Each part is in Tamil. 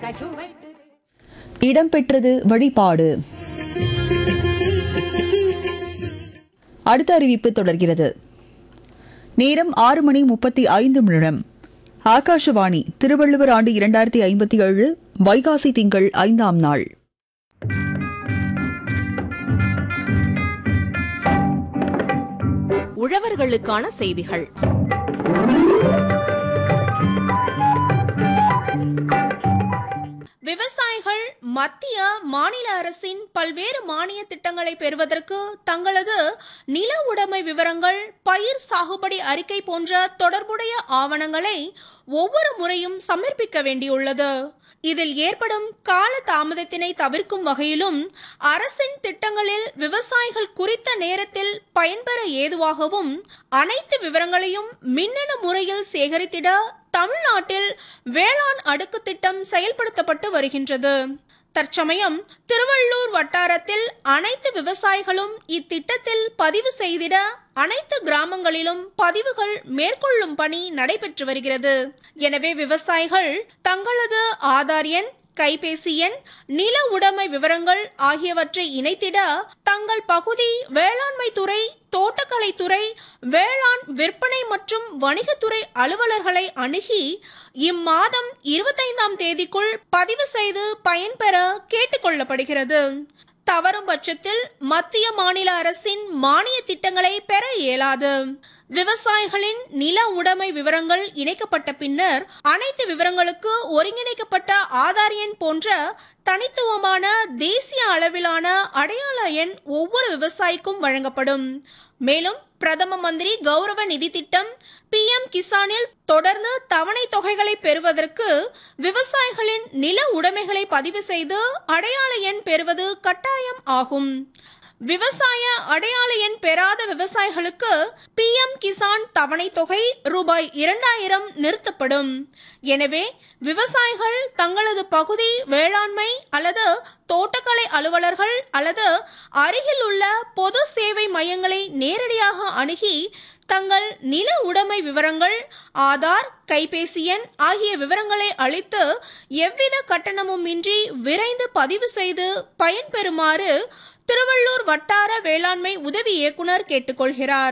இடம்பெற்றது வழிபாடு அடுத்த அறிவிப்பு தொடர்கிறது நேரம் ஆறு மணி முப்பத்தி ஐந்து நிமிடம் ஆகாஷவாணி திருவள்ளுவர் ஆண்டு இரண்டாயிரத்தி ஐம்பத்தி ஏழு வைகாசி திங்கள் ஐந்தாம் நாள் உழவர்களுக்கான செய்திகள் விவசாயிகள் மத்திய மாநில அரசின் பல்வேறு மானிய திட்டங்களை பெறுவதற்கு தங்களது நில உடைமை விவரங்கள் பயிர் சாகுபடி அறிக்கை போன்ற தொடர்புடைய ஆவணங்களை ஒவ்வொரு முறையும் சமர்ப்பிக்க வேண்டியுள்ளது இதில் ஏற்படும் கால தாமதத்தினை தவிர்க்கும் வகையிலும் அரசின் திட்டங்களில் விவசாயிகள் குறித்த நேரத்தில் பயன்பெற ஏதுவாகவும் அனைத்து விவரங்களையும் மின்னணு முறையில் சேகரித்திட தமிழ்நாட்டில் வேளாண் அடுக்கு திட்டம் செயல்படுத்தப்பட்டு வருகின்றது தற்சமயம் திருவள்ளூர் வட்டாரத்தில் அனைத்து விவசாயிகளும் இத்திட்டத்தில் பதிவு செய்திட அனைத்து கிராமங்களிலும் பதிவுகள் மேற்கொள்ளும் பணி நடைபெற்று வருகிறது எனவே விவசாயிகள் தங்களது ஆதார் எண் கைபேசி எண் நில உடைமை விவரங்கள் ஆகியவற்றை இணைத்திட தங்கள் பகுதி வேளாண்மை துறை தோட்டக்கலைத்துறை வேளாண் விற்பனை மற்றும் வணிகத்துறை அலுவலர்களை அணுகி இம்மாதம் இருபத்தைந்தாம் தேதிக்குள் பதிவு செய்து பயன்பெற கேட்டுக்கொள்ளப்படுகிறது தவறும் பட்சத்தில் மத்திய மாநில அரசின் மானிய திட்டங்களை பெற இயலாது விவசாயிகளின் நில உடைமை விவரங்கள் இணைக்கப்பட்ட பின்னர் அனைத்து விவரங்களுக்கு ஒருங்கிணைக்கப்பட்ட ஆதார் எண் போன்ற தனித்துவமான தேசிய அளவிலான அடையாள எண் ஒவ்வொரு விவசாயிக்கும் வழங்கப்படும் மேலும் பிரதம மந்திரி கௌரவ நிதி திட்டம் பி எம் கிசானில் தொடர்ந்து தவணை தொகைகளை பெறுவதற்கு விவசாயிகளின் நில உடைமைகளை பதிவு செய்து அடையாள எண் பெறுவது கட்டாயம் ஆகும் விவசாய அடையாள எண் பெறாத விவசாயிகளுக்கு பி எம் கிசான் தவணை தொகை ரூபாய் இரண்டாயிரம் நிறுத்தப்படும் எனவே விவசாயிகள் தங்களது பகுதி வேளாண்மை அல்லது தோட்டக்கலை அலுவலர்கள் அல்லது அருகில் உள்ள பொது சேவை மையங்களை நேரடியாக அணுகி தங்கள் நில உடைமை விவரங்கள் ஆதார் கைபேசி எண் ஆகிய விவரங்களை அளித்து எவ்வித கட்டணமும் இன்றி விரைந்து பதிவு செய்து பயன்பெறுமாறு திருவள்ளூர் வட்டார வேளாண்மை உதவி இயக்குனர் கேட்டுக்கொள்கிறார்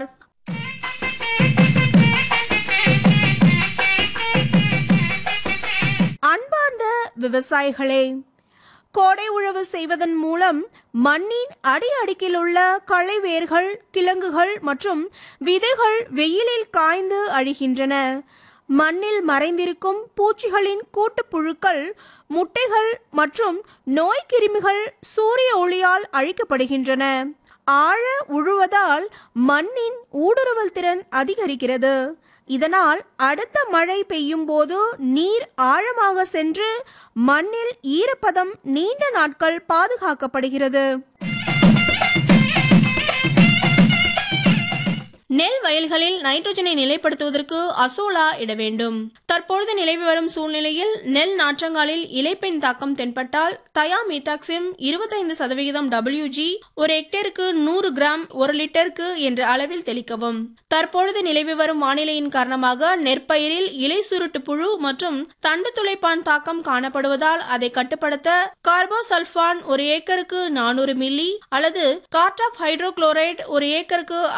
அன்பார்ந்த விவசாயிகளே கோடை உழவு செய்வதன் மூலம் மண்ணின் அடி அடுக்கில் உள்ள களை வேர்கள் கிழங்குகள் மற்றும் விதைகள் வெயிலில் காய்ந்து அழிகின்றன மண்ணில் மறைந்திருக்கும் பூச்சிகளின் கூட்டுப்புழுக்கள் முட்டைகள் மற்றும் நோய்க்கிருமிகள் சூரிய ஒளியால் அழிக்கப்படுகின்றன ஆழ உழுவதால் மண்ணின் ஊடுருவல் திறன் அதிகரிக்கிறது இதனால் அடுத்த மழை பெய்யும் போது நீர் ஆழமாக சென்று மண்ணில் ஈரப்பதம் நீண்ட நாட்கள் பாதுகாக்கப்படுகிறது நெல் வயல்களில் நைட்ரஜனை நிலைப்படுத்துவதற்கு அசோலா இட வேண்டும் தற்பொழுது நிலவி வரும் சூழ்நிலையில் நெல் நாற்றங்காலில் இலைப்பெண் தாக்கம் தென்பட்டால் தயா மீத்தாக்சிம் இருபத்தைந்து சதவிகிதம் டபிள்யூஜி ஒரு ஹெக்டேருக்கு நூறு கிராம் ஒரு லிட்டருக்கு என்ற அளவில் தெளிக்கவும் தற்பொழுது நிலவி வரும் வானிலையின் காரணமாக நெற்பயிரில் இலை சுருட்டு புழு மற்றும் தண்டு துளைப்பான் தாக்கம் காணப்படுவதால் அதை கட்டுப்படுத்த கார்போசல்பான் ஒரு ஏக்கருக்கு நானூறு மில்லி அல்லது கார்டாப் ஹைட்ரோகுளோரைட் ஒரு ஏக்கருக்கு